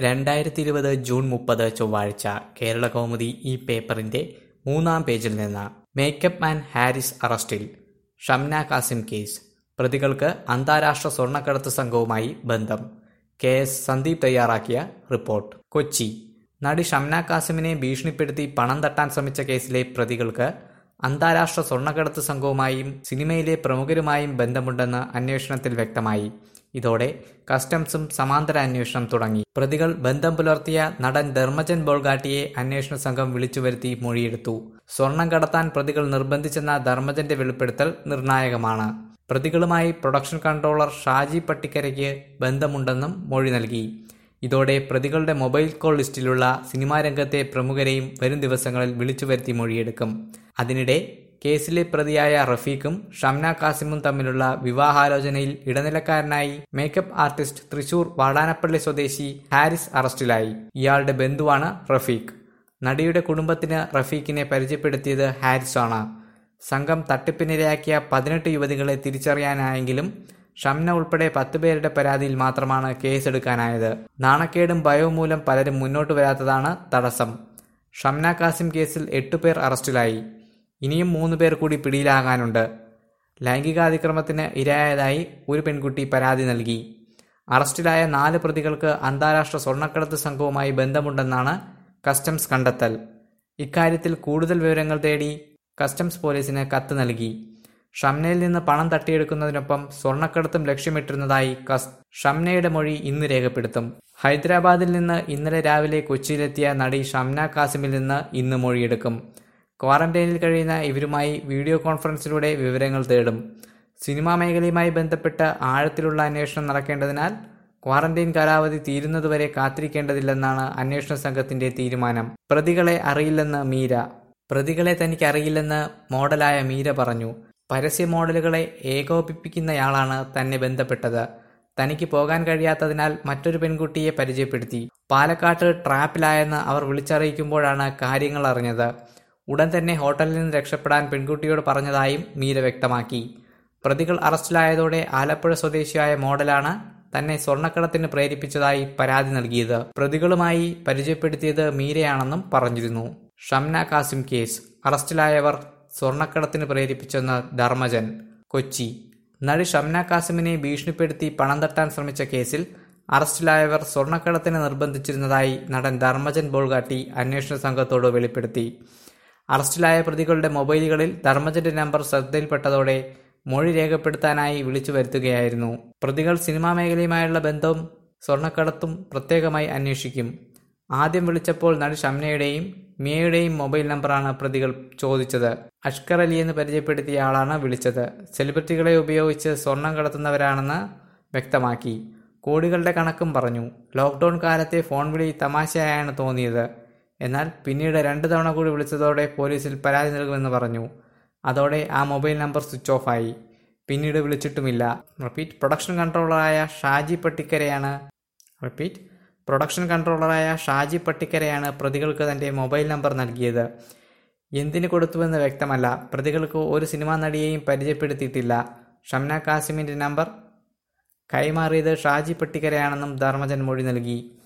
രണ്ടായിരത്തി ഇരുപത് ജൂൺ മുപ്പത് ചൊവ്വാഴ്ച കേരള കൗമുദി ഈ പേപ്പറിന്റെ മൂന്നാം പേജിൽ നിന്ന് മേക്കപ്പ് മാൻ ഹാരിസ് അറസ്റ്റിൽ ഷംന കാസിം കേസ് പ്രതികൾക്ക് അന്താരാഷ്ട്ര സ്വർണ്ണക്കടത്ത് സംഘവുമായി ബന്ധം കെ എസ് സന്ദീപ് തയ്യാറാക്കിയ റിപ്പോർട്ട് കൊച്ചി നടി ഷംന കാസിമിനെ ഭീഷണിപ്പെടുത്തി പണം തട്ടാൻ ശ്രമിച്ച കേസിലെ പ്രതികൾക്ക് അന്താരാഷ്ട്ര സ്വർണ്ണക്കടത്ത് സംഘവുമായും സിനിമയിലെ പ്രമുഖരുമായും ബന്ധമുണ്ടെന്ന് അന്വേഷണത്തിൽ വ്യക്തമായി ഇതോടെ കസ്റ്റംസും സമാന്തര അന്വേഷണം തുടങ്ങി പ്രതികൾ ബന്ധം പുലർത്തിയ നടൻ ധർമ്മജൻ ബോൾഗാട്ടിയെ അന്വേഷണ സംഘം വിളിച്ചുവരുത്തി മൊഴിയെടുത്തു സ്വർണം കടത്താൻ പ്രതികൾ നിർബന്ധിച്ചെന്ന ധർമ്മജന്റെ വെളിപ്പെടുത്തൽ നിർണായകമാണ് പ്രതികളുമായി പ്രൊഡക്ഷൻ കൺട്രോളർ ഷാജി പട്ടിക്കരയ്ക്ക് ബന്ധമുണ്ടെന്നും മൊഴി നൽകി ഇതോടെ പ്രതികളുടെ മൊബൈൽ കോൾ ലിസ്റ്റിലുള്ള സിനിമാ രംഗത്തെ പ്രമുഖരെയും വരും ദിവസങ്ങളിൽ വിളിച്ചുവരുത്തി മൊഴിയെടുക്കും അതിനിടെ കേസിലെ പ്രതിയായ റഫീഖും ഷംന കാസിമും തമ്മിലുള്ള വിവാഹാലോചനയിൽ ഇടനിലക്കാരനായി മേക്കപ്പ് ആർട്ടിസ്റ്റ് തൃശൂർ വാടാനപ്പള്ളി സ്വദേശി ഹാരിസ് അറസ്റ്റിലായി ഇയാളുടെ ബന്ധുവാണ് റഫീഖ് നടിയുടെ കുടുംബത്തിന് റഫീഖിനെ പരിചയപ്പെടുത്തിയത് ഹാരിസാണ് സംഘം തട്ടിപ്പിനിരയാക്കിയ പതിനെട്ട് യുവതികളെ തിരിച്ചറിയാനായെങ്കിലും ഷംന ഉൾപ്പെടെ പത്ത് പേരുടെ പരാതിയിൽ മാത്രമാണ് കേസെടുക്കാനായത് നാണക്കേടും ഭയവും മൂലം പലരും മുന്നോട്ട് വരാത്തതാണ് തടസ്സം ഷംന കാസിം കേസിൽ എട്ടുപേർ അറസ്റ്റിലായി ഇനിയും മൂന്ന് പേർ കൂടി പിടിയിലാകാനുണ്ട് ലൈംഗികാതിക്രമത്തിന് ഇരയായതായി ഒരു പെൺകുട്ടി പരാതി നൽകി അറസ്റ്റിലായ നാല് പ്രതികൾക്ക് അന്താരാഷ്ട്ര സ്വർണ്ണക്കടത്ത് സംഘവുമായി ബന്ധമുണ്ടെന്നാണ് കസ്റ്റംസ് കണ്ടെത്തൽ ഇക്കാര്യത്തിൽ കൂടുതൽ വിവരങ്ങൾ തേടി കസ്റ്റംസ് പോലീസിന് കത്ത് നൽകി ഷംനയിൽ നിന്ന് പണം തട്ടിയെടുക്കുന്നതിനൊപ്പം സ്വർണ്ണക്കടത്തും ലക്ഷ്യമിട്ടിരുന്നതായി കസ് ഷംനയുടെ മൊഴി ഇന്ന് രേഖപ്പെടുത്തും ഹൈദരാബാദിൽ നിന്ന് ഇന്നലെ രാവിലെ കൊച്ചിയിലെത്തിയ നടി ഷംന കാസിമിൽ നിന്ന് ഇന്ന് മൊഴിയെടുക്കും ക്വാറന്റൈനിൽ കഴിയുന്ന ഇവരുമായി വീഡിയോ കോൺഫറൻസിലൂടെ വിവരങ്ങൾ തേടും സിനിമാ മേഖലയുമായി ബന്ധപ്പെട്ട് ആഴത്തിലുള്ള അന്വേഷണം നടക്കേണ്ടതിനാൽ ക്വാറന്റൈൻ കാലാവധി തീരുന്നതുവരെ കാത്തിരിക്കേണ്ടതില്ലെന്നാണ് അന്വേഷണ സംഘത്തിന്റെ തീരുമാനം പ്രതികളെ അറിയില്ലെന്ന് മീര പ്രതികളെ തനിക്ക് അറിയില്ലെന്ന് മോഡലായ മീര പറഞ്ഞു പരസ്യ മോഡലുകളെ ഏകോപിപ്പിക്കുന്നയാളാണ് തന്നെ ബന്ധപ്പെട്ടത് തനിക്ക് പോകാൻ കഴിയാത്തതിനാൽ മറ്റൊരു പെൺകുട്ടിയെ പരിചയപ്പെടുത്തി പാലക്കാട്ട് ട്രാപ്പിലായെന്ന് അവർ വിളിച്ചറിയിക്കുമ്പോഴാണ് കാര്യങ്ങൾ അറിഞ്ഞത് ഉടൻ തന്നെ ഹോട്ടലിൽ നിന്ന് രക്ഷപ്പെടാൻ പെൺകുട്ടിയോട് പറഞ്ഞതായും മീര വ്യക്തമാക്കി പ്രതികൾ അറസ്റ്റിലായതോടെ ആലപ്പുഴ സ്വദേശിയായ മോഡലാണ് തന്നെ സ്വർണ്ണക്കടത്തിന് പ്രേരിപ്പിച്ചതായി പരാതി നൽകിയത് പ്രതികളുമായി പരിചയപ്പെടുത്തിയത് മീരയാണെന്നും പറഞ്ഞിരുന്നു ഷംന കാസിം കേസ് അറസ്റ്റിലായവർ സ്വർണ്ണക്കടത്തിന് പ്രേരിപ്പിച്ചെന്ന് ധർമ്മജൻ കൊച്ചി നടി ഷംന കാസിമിനെ ഭീഷണിപ്പെടുത്തി പണം തട്ടാൻ ശ്രമിച്ച കേസിൽ അറസ്റ്റിലായവർ സ്വർണ്ണക്കടത്തിന് നിർബന്ധിച്ചിരുന്നതായി നടൻ ധർമ്മജൻ ബോൾഗാട്ടി അന്വേഷണ സംഘത്തോട് വെളിപ്പെടുത്തി അറസ്റ്റിലായ പ്രതികളുടെ മൊബൈലുകളിൽ ധർമ്മജന്റെ നമ്പർ ശ്രദ്ധയിൽപ്പെട്ടതോടെ മൊഴി രേഖപ്പെടുത്താനായി വിളിച്ചു വരുത്തുകയായിരുന്നു പ്രതികൾ സിനിമാ മേഖലയുമായുള്ള ബന്ധവും സ്വർണ്ണക്കടത്തും പ്രത്യേകമായി അന്വേഷിക്കും ആദ്യം വിളിച്ചപ്പോൾ നടി ഷംനയുടെയും മിയയുടെയും മൊബൈൽ നമ്പറാണ് പ്രതികൾ ചോദിച്ചത് അഷ്കർ അലി എന്ന് പരിചയപ്പെടുത്തിയ ആളാണ് വിളിച്ചത് സെലിബ്രിറ്റികളെ ഉപയോഗിച്ച് സ്വർണം കടത്തുന്നവരാണെന്ന് വ്യക്തമാക്കി കോടികളുടെ കണക്കും പറഞ്ഞു ലോക്ക്ഡൌൺ കാലത്തെ ഫോൺ വിളി തമാശയായാണ് തോന്നിയത് എന്നാൽ പിന്നീട് രണ്ട് തവണ കൂടി വിളിച്ചതോടെ പോലീസിൽ പരാതി നൽകുമെന്ന് പറഞ്ഞു അതോടെ ആ മൊബൈൽ നമ്പർ സ്വിച്ച് ഓഫ് ആയി പിന്നീട് വിളിച്ചിട്ടുമില്ല റിപ്പീറ്റ് പ്രൊഡക്ഷൻ കൺട്രോളറായ ഷാജി പട്ടിക്കരയാണ് റിപ്പീറ്റ് പ്രൊഡക്ഷൻ കൺട്രോളറായ ഷാജി പട്ടിക്കരയാണ് പ്രതികൾക്ക് തന്റെ മൊബൈൽ നമ്പർ നൽകിയത് എന്തിനു കൊടുത്തുവെന്ന് വ്യക്തമല്ല പ്രതികൾക്ക് ഒരു സിനിമാ നടിയെയും പരിചയപ്പെടുത്തിയിട്ടില്ല ഷംന കാസിമിന്റെ നമ്പർ കൈമാറിയത് ഷാജി പട്ടിക്കരയാണെന്നും ധർമ്മജൻ മൊഴി നൽകി